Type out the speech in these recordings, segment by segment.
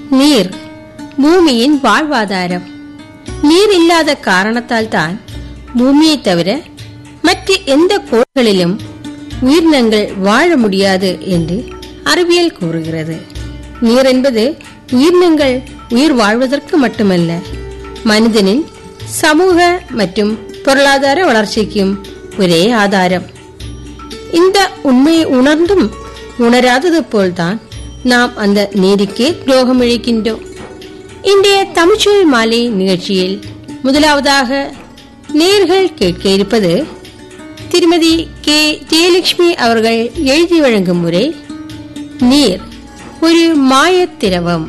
நீர் பூமியின் வாழ்வாதாரம் நீர் இல்லாத காரணத்தால் தான் பூமியை தவிர மற்ற எந்த கோள்களிலும் உயிரினங்கள் வாழ முடியாது என்று அறிவியல் கூறுகிறது நீர் என்பது உயிரினங்கள் உயிர் வாழ்வதற்கு மட்டுமல்ல மனிதனின் சமூக மற்றும் பொருளாதார வளர்ச்சிக்கும் ஒரே ஆதாரம் இந்த உண்மையை உணர்ந்தும் உணராதது போல்தான் நாம் அந்த நீருக்கே துரோகம் இழைக்கின்றோம் இன்றைய தமிழ்ச்சொல் மாலை நிகழ்ச்சியில் முதலாவதாக நேர்கள் கேட்க இருப்பது திருமதி கே ஜெயலட்சுமி அவர்கள் எழுதி வழங்கும் முறை நீர் ஒரு மாயத் திரவம்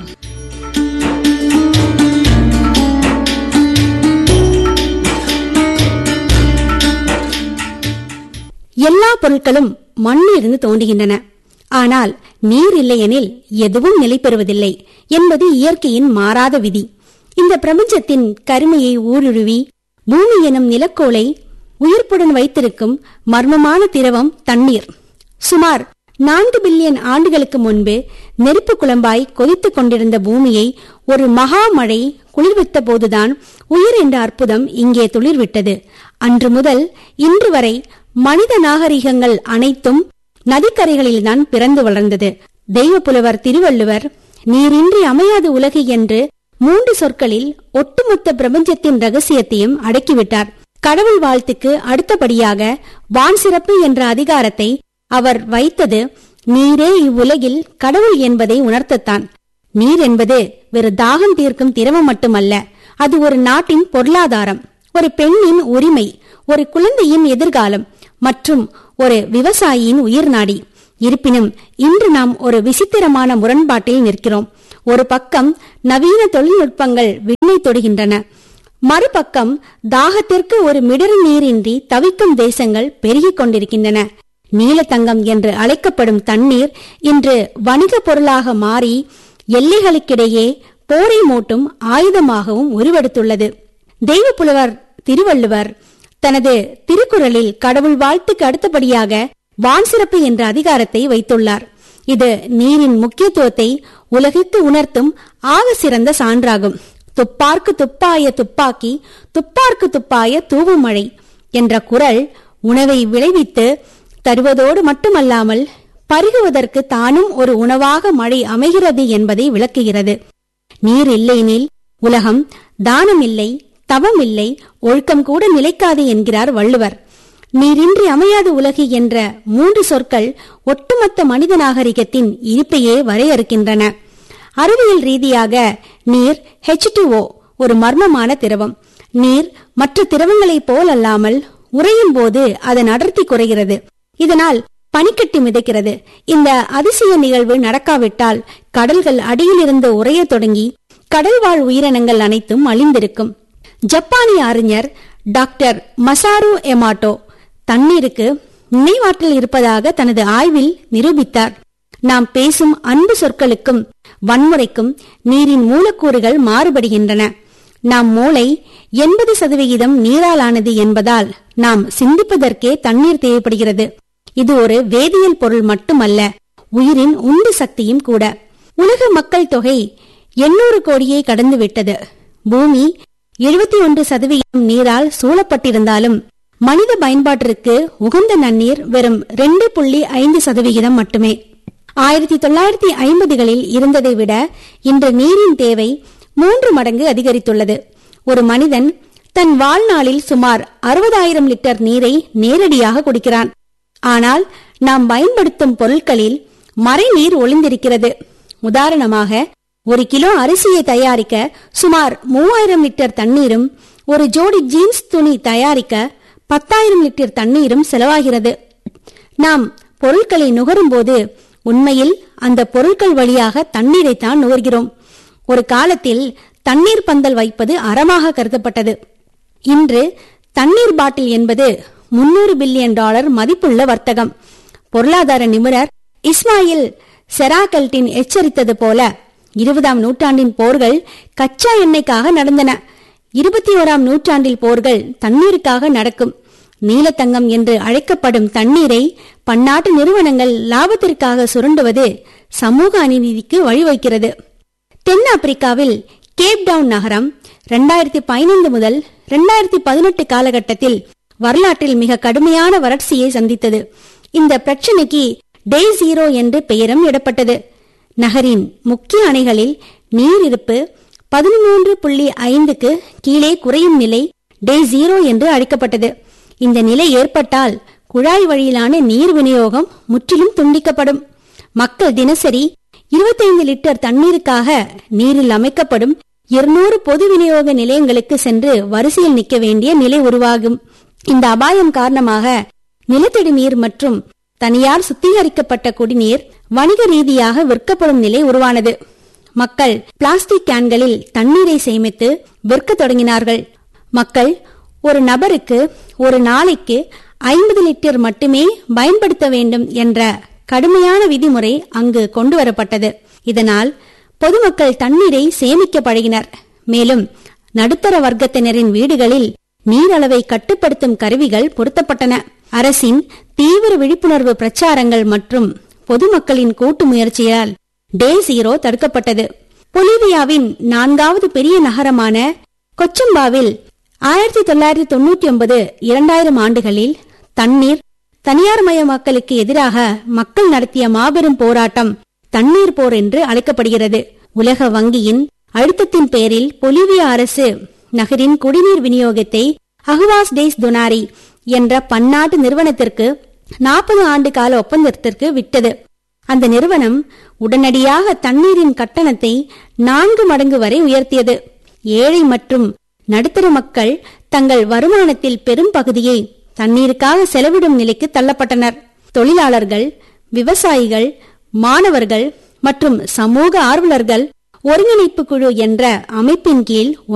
எல்லா பொருட்களும் மண்ணிலிருந்து தோன்றுகின்றன ஆனால் நீர் இல்லையெனில் எதுவும் நிலை பெறுவதில்லை என்பது இயற்கையின் மாறாத விதி இந்த பிரபஞ்சத்தின் கருமையை ஊடுருவி பூமி எனும் நிலக்கோளை உயிர்ப்புடன் வைத்திருக்கும் மர்மமான திரவம் தண்ணீர் சுமார் நான்கு பில்லியன் ஆண்டுகளுக்கு முன்பு நெருப்பு குழம்பாய் கொதித்துக் கொண்டிருந்த பூமியை ஒரு மகா மழை குளிர்வித்த போதுதான் உயிர் என்ற அற்புதம் இங்கே துளிர்விட்டது அன்று முதல் இன்று வரை மனித நாகரிகங்கள் அனைத்தும் நதிக்கரைகளில்தான் பிறந்து வளர்ந்தது தெய்வ புலவர் திருவள்ளுவர் நீரின்றி அமையாது உலகு என்று மூன்று சொற்களில் ஒட்டுமொத்த பிரபஞ்சத்தின் ரகசியத்தையும் அடக்கிவிட்டார் கடவுள் வாழ்த்துக்கு அடுத்தபடியாக வான் சிறப்பு என்ற அதிகாரத்தை அவர் வைத்தது நீரே இவ்வுலகில் கடவுள் என்பதை உணர்த்தத்தான் நீர் என்பது வெறு தாகம் தீர்க்கும் திரவம் மட்டுமல்ல அது ஒரு நாட்டின் பொருளாதாரம் ஒரு பெண்ணின் உரிமை ஒரு குழந்தையின் எதிர்காலம் மற்றும் ஒரு விவசாயியின் உயிர் நாடி இருப்பினும் இன்று நாம் ஒரு விசித்திரமான முரண்பாட்டில் நிற்கிறோம் ஒரு பக்கம் நவீன தொழில்நுட்பங்கள் விண்ணை தொடுகின்றன மறுபக்கம் தாகத்திற்கு ஒரு மிடறு நீரின்றி தவிக்கும் தேசங்கள் பெருகிக் கொண்டிருக்கின்றன நீலத்தங்கம் என்று அழைக்கப்படும் தண்ணீர் இன்று வணிக பொருளாக மாறி எல்லைகளுக்கிடையே போரை மூட்டும் ஆயுதமாகவும் உருவெடுத்துள்ளது தெய்வ புலவர் திருவள்ளுவர் தனது திருக்குறளில் கடவுள் வாழ்த்துக்கு அடுத்தபடியாக வான் சிறப்பு என்ற அதிகாரத்தை வைத்துள்ளார் இது நீரின் முக்கியத்துவத்தை உலகிற்கு உணர்த்தும் ஆக சிறந்த சான்றாகும் துப்பார்க்கு துப்பாய துப்பாக்கி துப்பார்க்கு துப்பாய தூவுமழை என்ற குரல் உணவை விளைவித்து தருவதோடு மட்டுமல்லாமல் பருகுவதற்கு தானும் ஒரு உணவாக மழை அமைகிறது என்பதை விளக்குகிறது நீர் இல்லையெனில் உலகம் தானம் இல்லை தவம் இல்லை ஒழுக்கம் கூட நிலைக்காது என்கிறார் வள்ளுவர் நீரின்றி அமையாது உலகு என்ற மூன்று சொற்கள் ஒட்டுமொத்த மனித நாகரிகத்தின் இருப்பையே வரையறுக்கின்றன அறிவியல் ரீதியாக நீர் ஹெச் ஒரு மர்மமான திரவம் நீர் மற்ற திரவங்களைப் போல் அல்லாமல் உறையும் போது அதன் அடர்த்தி குறைகிறது இதனால் பனிக்கட்டி மிதக்கிறது இந்த அதிசய நிகழ்வு நடக்காவிட்டால் கடல்கள் அடியிலிருந்து உறைய தொடங்கி கடல்வாழ் உயிரினங்கள் அனைத்தும் அழிந்திருக்கும் ஜப்பானிய அறிஞர் டாக்டர் மசாரு எமாட்டோ தண்ணீருக்கு நினைவாற்றல் இருப்பதாக தனது ஆய்வில் நிரூபித்தார் நாம் பேசும் அன்பு சொற்களுக்கும் வன்முறைக்கும் நீரின் மூலக்கூறுகள் மாறுபடுகின்றன நாம் மூளை எண்பது சதவிகிதம் நீராலானது என்பதால் நாம் சிந்திப்பதற்கே தண்ணீர் தேவைப்படுகிறது இது ஒரு வேதியியல் பொருள் மட்டுமல்ல உயிரின் உந்து சக்தியும் கூட உலக மக்கள் தொகை எண்ணூறு கோடியை கடந்து விட்டது பூமி எழுபத்தி ஒன்று சதவிகிதம் நீரால் சூழப்பட்டிருந்தாலும் மனித பயன்பாட்டிற்கு உகந்த நன்னீர் வெறும் ரெண்டு புள்ளி ஐந்து சதவிகிதம் மட்டுமே ஆயிரத்தி தொள்ளாயிரத்தி ஐம்பதுகளில் இருந்ததை விட இன்று நீரின் தேவை மூன்று மடங்கு அதிகரித்துள்ளது ஒரு மனிதன் தன் வாழ்நாளில் சுமார் அறுபதாயிரம் லிட்டர் நீரை நேரடியாக குடிக்கிறான் ஆனால் நாம் பயன்படுத்தும் பொருட்களில் மறைநீர் ஒளிந்திருக்கிறது உதாரணமாக ஒரு கிலோ அரிசியை தயாரிக்க சுமார் மூவாயிரம் லிட்டர் தண்ணீரும் ஒரு ஜோடி ஜீன்ஸ் துணி தயாரிக்க பத்தாயிரம் லிட்டர் தண்ணீரும் செலவாகிறது நாம் பொருட்களை நுகரும்போது உண்மையில் அந்த பொருட்கள் வழியாக தண்ணீரைத்தான் நுகர்கிறோம் ஒரு காலத்தில் தண்ணீர் பந்தல் வைப்பது அறமாக கருதப்பட்டது இன்று தண்ணீர் பாட்டில் என்பது முன்னூறு பில்லியன் டாலர் மதிப்புள்ள வர்த்தகம் பொருளாதார நிபுணர் இஸ்மாயில் செராகல்டின் எச்சரித்தது போல இருபதாம் நூற்றாண்டின் போர்கள் கச்சா எண்ணெய்க்காக நடந்தன இருபத்தி ஓராம் நூற்றாண்டில் போர்கள் தண்ணீருக்காக நடக்கும் நீலத்தங்கம் என்று அழைக்கப்படும் தண்ணீரை பன்னாட்டு நிறுவனங்கள் லாபத்திற்காக சுரண்டுவது சமூக அநீதிக்கு வழிவகுக்கிறது தென்னாப்பிரிக்காவில் கேப் டவுன் நகரம் 2015 பதினைந்து முதல் 2018 பதினெட்டு காலகட்டத்தில் வரலாற்றில் மிக கடுமையான வறட்சியை சந்தித்தது இந்த பிரச்சினைக்கு டே ஜீரோ என்று பெயரும் இடப்பட்டது நகரின் முக்கிய அணைகளில் நீர் இருப்பு பதிமூன்று புள்ளி ஐந்துக்கு கீழே குறையும் நிலை டே ஜீரோ என்று அழைக்கப்பட்டது இந்த நிலை ஏற்பட்டால் குழாய் வழியிலான நீர் விநியோகம் முற்றிலும் துண்டிக்கப்படும் மக்கள் தினசரி 25 லிட்டர் தண்ணீருக்காக நீரில் அமைக்கப்படும் 200 பொது விநியோக நிலையங்களுக்கு சென்று வரிசையில் நிற்க வேண்டிய நிலை உருவாகும் இந்த அபாயம் காரணமாக நிலத்தடி நீர் மற்றும் தனியார் சுத்திகரிக்கப்பட்ட குடிநீர் வணிக ரீதியாக விற்கப்படும் நிலை உருவானது மக்கள் பிளாஸ்டிக் கேன்களில் தண்ணீரை சேமித்து விற்க தொடங்கினார்கள் மக்கள் ஒரு நபருக்கு ஒரு நாளைக்கு ஐம்பது லிட்டர் மட்டுமே பயன்படுத்த வேண்டும் என்ற கடுமையான விதிமுறை அங்கு கொண்டு வரப்பட்டது இதனால் பொதுமக்கள் தண்ணீரை சேமிக்க பழகினர் மேலும் நடுத்தர வர்க்கத்தினரின் வீடுகளில் நீர் அளவை கட்டுப்படுத்தும் கருவிகள் பொருத்தப்பட்டன அரசின் தீவிர விழிப்புணர்வு பிரச்சாரங்கள் மற்றும் பொதுமக்களின் கூட்டு முயற்சியால் டே ஜீரோ தடுக்கப்பட்டது பொலிவியாவின் நான்காவது பெரிய நகரமான கொச்சம்பாவில் ஆயிரத்தி தொள்ளாயிரத்தி தொண்ணூற்றி ஒன்பது இரண்டாயிரம் ஆண்டுகளில் தண்ணீர் தனியார்மயமாக்கலுக்கு எதிராக மக்கள் நடத்திய மாபெரும் போராட்டம் தண்ணீர் போர் என்று அழைக்கப்படுகிறது உலக வங்கியின் அழுத்தத்தின் பேரில் பொலிவியா அரசு நகரின் குடிநீர் விநியோகத்தை அகுவாஸ் டேஸ் துனாரி என்ற பன்னாட்டு நிறுவனத்திற்கு நாற்பது ஆண்டு கால ஒப்பந்தத்திற்கு விட்டது அந்த நிறுவனம் உடனடியாக தண்ணீரின் கட்டணத்தை நான்கு மடங்கு வரை உயர்த்தியது ஏழை மற்றும் நடுத்தர மக்கள் தங்கள் வருமானத்தில் பெரும் பகுதியை தண்ணீருக்காக செலவிடும் நிலைக்கு தள்ளப்பட்டனர் தொழிலாளர்கள் விவசாயிகள் மாணவர்கள் மற்றும் சமூக ஆர்வலர்கள் ஒருங்கிணைப்பு குழு என்ற அமைப்பின் கீழ்